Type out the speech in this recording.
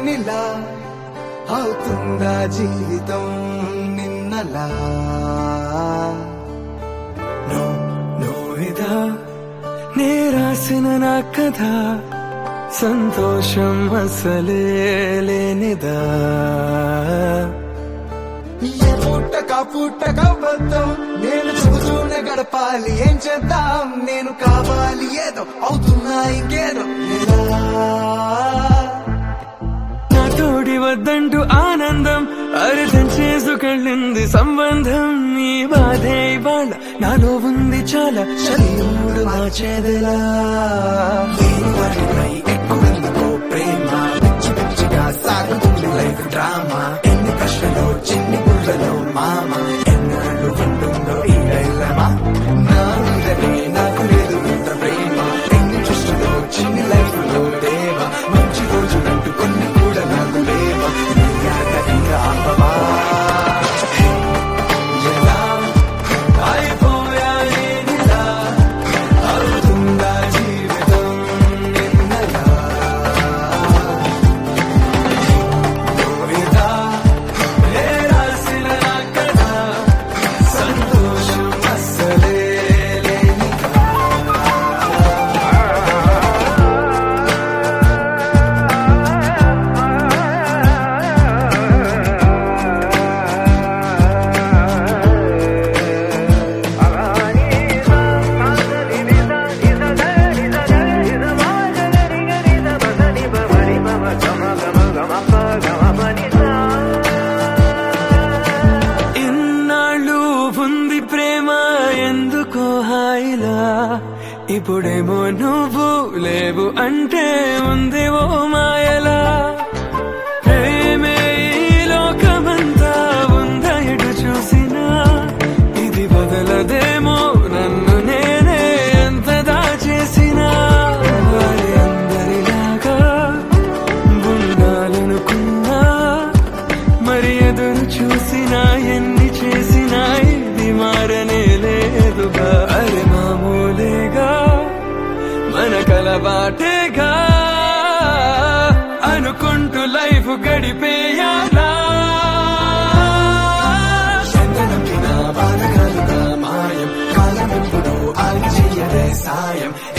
లేనిలా అవుతుందా జీవితం నిన్నలా no no ఇదా నే రాసిన నా కథ సంతోషం అసలే లేనిదా ఏ పుట్టక పుట్టక బద్దం నేను చెబుతూనే గడపాలి ఏం చేద్దాం నేను కావాలి ఏదో అవుతున్నా ఇంకేదో ఎలా నా తోడి వద్దంటూ ఆనందం అర్థం చేసుకెళ్ళింది సంబంధం ఈ బాధే ఇవాళ నాలో ఉంది చాలా శరీరుడు మార్చేదలా నేను వాడిపై ఎక్కువెందుకో ప్రేమ పిచ్చి పిచ్చిగా సాగుతుంది లైఫ్ డ్రామా ఎన్ని ప్రశ్నలు చిన్ని బుర్రలో మామ ఎన్నాళ్ళు ఉంటుందో ఈ డైలమా నా మీదనే నాకు లేదు ఇంత ప్రేమ ఎన్ని దృష్టిలో చిన్ని లైఫ్ లో దేవ మంచి రోజులంటూ కొన్ని కూడా నాకు లేవ నీయాక ఇంకా ఆపవా ఎలా అయిపోయాయి ఇలా అవుతుందా జీవితం నిన్నలా పోయిదా ఏ రాసిన నా కథ సంతోషం అస్సలే లేనిదా ఇన్నాళ్ళు ఉంది ప్రేమ ఎందుకో హాయిలా ఇప్పుడేమో నువ్వు లేవు అంటే ఉంది ఓ మాయలా ప్రేమే ఈ లోకమంతా ఉందా ఎటు చూసినా ఇది బదలదేమో నన్ను నేనే ఎంత దాచేసినా వారి అందరిలాగా ఉండాలనుకున్నా మరి ఎదురు చూసినా ఎన్ని చేసినా ఇది మారనే లేదుగా అరే మామూలేగా మన కలవాటేగా అనుకుంటూ లైఫ్ గడిపేయాలా ఎంత నమ్మినా బాధ కలుగా మాయం కాలం ఎప్పుడు ఆగి చెయ్యదే సాయం